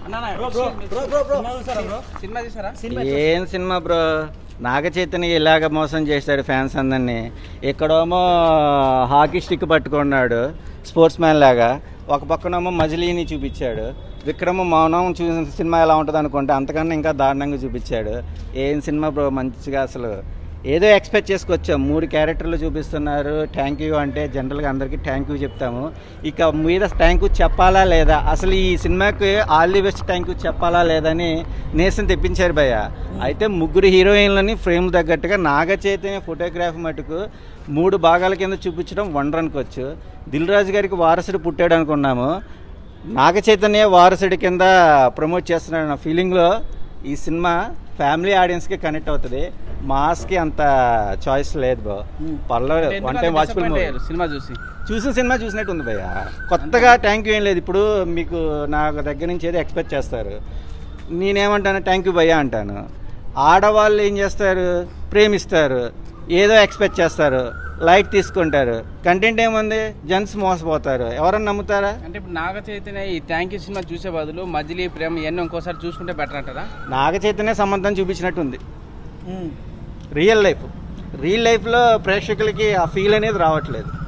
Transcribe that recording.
cinema చూసారా ఏం cinema bro నాగ చైతన్య ఇలాగ మోసం చేశాడు ఫ్యాన్స్ అందరినీ ఇక్కడేమో హాకీ స్టిక్ పట్టుకున్నాడు స్పోర్ట్స్ మ్యాన్ లాగా ఒక పక్కనేమో మజిలీని చూపించాడు విక్రమ మౌనం చూసిన సినిమా ఎలా ఉంటుంది అనుకుంటే అంతకన్నా ఇంకా దారుణంగా చూపించాడు ఏం సినిమా బ్రో మంచిగా అసలు ఏదో ఎక్స్పెక్ట్ చేసుకొచ్చాం మూడు క్యారెక్టర్లు చూపిస్తున్నారు థ్యాంక్ యూ అంటే జనరల్గా అందరికీ థ్యాంక్ యూ చెప్తాము ఇక మీద థ్యాంక్ యూ చెప్పాలా లేదా అసలు ఈ సినిమాకి all the best thank you చెప్పాలా లేదని నేసం తెప్పించారు భయ్య అయితే ముగ్గురు హీరోయిన్లని ఫ్రేమ్ తగ్గట్టుగా నాగ చైతన్య ఫోటోగ్రాఫ్ మటుకు మూడు భాగాల కింద చూపించడం వండర్ అనుకోవచ్చు దిల్ రాజు గారికి వారసుడు పుట్టాడు అనుకున్నాము నాగ చైతన్య వారసుడి కింద ప్రమోట్ చేస్తున్నాడు నా ఫీలింగ్లో ఈ సినిమా ఫ్యామిలీ ఆడియన్స్కి కనెక్ట్ అవుతుంది మాస్కి అంత చాయిస్ లేదు బా పర్లేదు వన్ టైం వాచ్ఫుల్ సినిమా చూసి చూసిన సినిమా చూసినట్టు ఉంది భయ్య కొత్తగా థ్యాంక్ యూ ఏం లేదు ఇప్పుడు మీకు నా దగ్గర నుంచి ఏదో ఎక్స్పెక్ట్ చేస్తారు నేనేమంటాను థ్యాంక్ యూ భయ్య అంటాను ఆడవాళ్ళు ఏం చేస్తారు ప్రేమిస్తారు ఏదో ఎక్స్పెక్ట్ చేస్తారు లైట్ తీసుకుంటారు కంటెంట్ ఏముంది జెంట్స్ మోసపోతారు ఎవరన్నా నమ్ముతారా అంటే ఇప్పుడు నాగ చైతన్య ఈ థ్యాంక్ యూ సినిమా చూసే బదులు మజిలీ ప్రేమ ఇవన్నీ ఇంకోసారి చూసుకుంటే బెటర్ అంటారా నాగ చైతన్య సంబంధం చూపించినట్టు ఉంది రియల్ లైఫ్ రియల్ లైఫ్లో ప్రేక్షకులకి ఆ ఫీల్ అనేది రావట్లేదు